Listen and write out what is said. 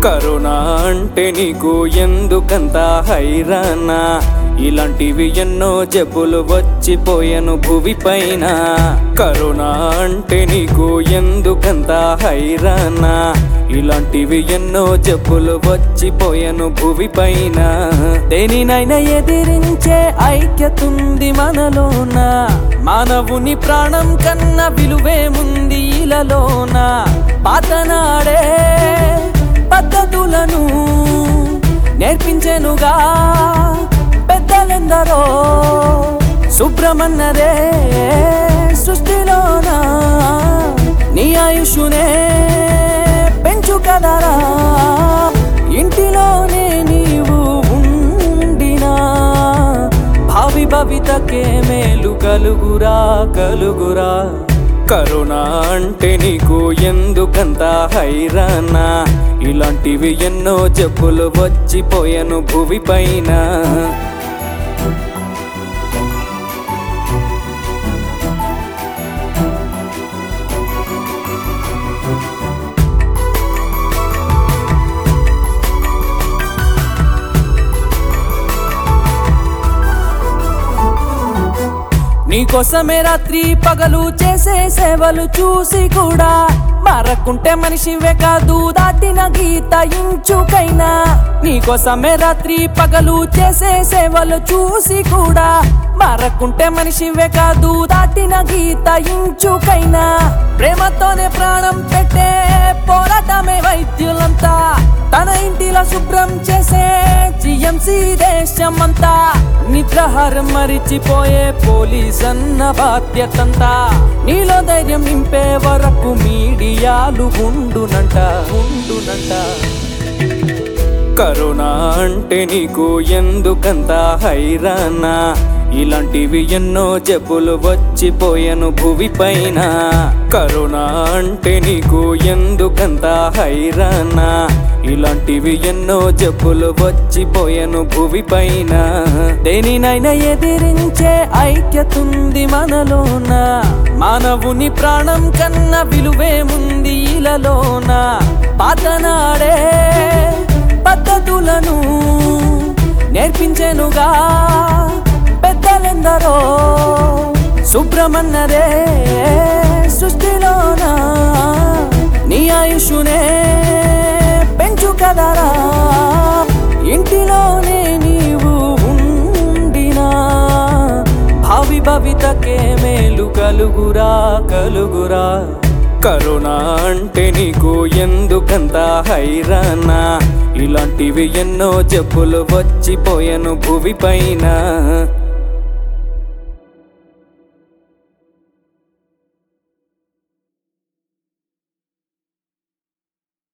corona అంటే నీకు ఎందుకంత హైరానా ఇలాంటివి ఎన్నో జబ్బులు వచ్చిపోయాను భువి పైన కరోనా అంటే నీకు ఎందుకంత హైరానా ఇలాంటివి ఎన్నో జబ్బులు వచ్చిపోయాను భువి పైన దేనినైనా ఎదిరించే ఐక్యతుంది మనలోన మానవుని ప్రాణం కన్నా విలువేముంది ఇలలోన పాతనాడే పద్ధతులను నేర్పించెనుగా పెద్దలెందరో శుభ్రమన్నదే సృష్టిలోన నీ ఆయుషునే పెంచు కదరా ఇంటిలోనే నీవు ఉండినా భావి భవితకే మేలు కలుగురా కలుగురా కరోనా అంటే నీకు ఎందుకంత హైరానా ఇలాంటివి ఎన్నో జబ్బులు వచ్చిపోయాను భువి పైన నీకోసమే రాత్రి పగలు చేసే సేవలు చూసి కూడా మారకుంటే మనిషివే కాదు దాటిన గీత ఇంచుకైనా నీకోసమే రాత్రి పగలు చేసే సేవలు చూసి కూడా మారకుంటే మనిషివే కాదు దాటిన గీత ఇంచుకైనా ప్రేమతోనే ప్రాణం పెట్టే పోరాటమే వైద్యులంతా తన ఇంటిలో శుభ్రం చేసే జిఎంసి దేశమంతా నిద్రహారం మరిచిపోయే పోలీస్ అన్న బాధ్యతంతా నీలో ధైర్యం నింపే వరకు మీడియాలు ఉండునంట ఉండునంట కరోనా అంటే నీకు ఎందుకంత హైరానా ఇలాంటివి ఎన్నో జబ్బులు వచ్చిపోయాను భువి పైన కరోనా అంటే నీకు ఎందుకంత హైరానా ఇలాంటివి ఎన్నో జబ్బులు వచ్చిపోయాను భువి పైన దేనినైనా ఎదిరించే ఐక్యతుంది మనలోన మానవుని ప్రాణం కన్నా విలువేముంది ఇలలోన పాతనాడే పద్ధతులను నేర్పించెనుగా పెద్దలెందరో శుభ్రమన్నదే సృష్టిలోన నీ ఆయుషునే పెంచు కదరా ఇంటిలోనే నీవు ఉండినా భావి భవితకే మేలు కలుగురా కలుగురా కరోనా అంటే నీకు ఎందుకంత హైరానా ఇలాంటివి ఎన్నో జబ్బులు వచ్చిపోయాను భువి పైన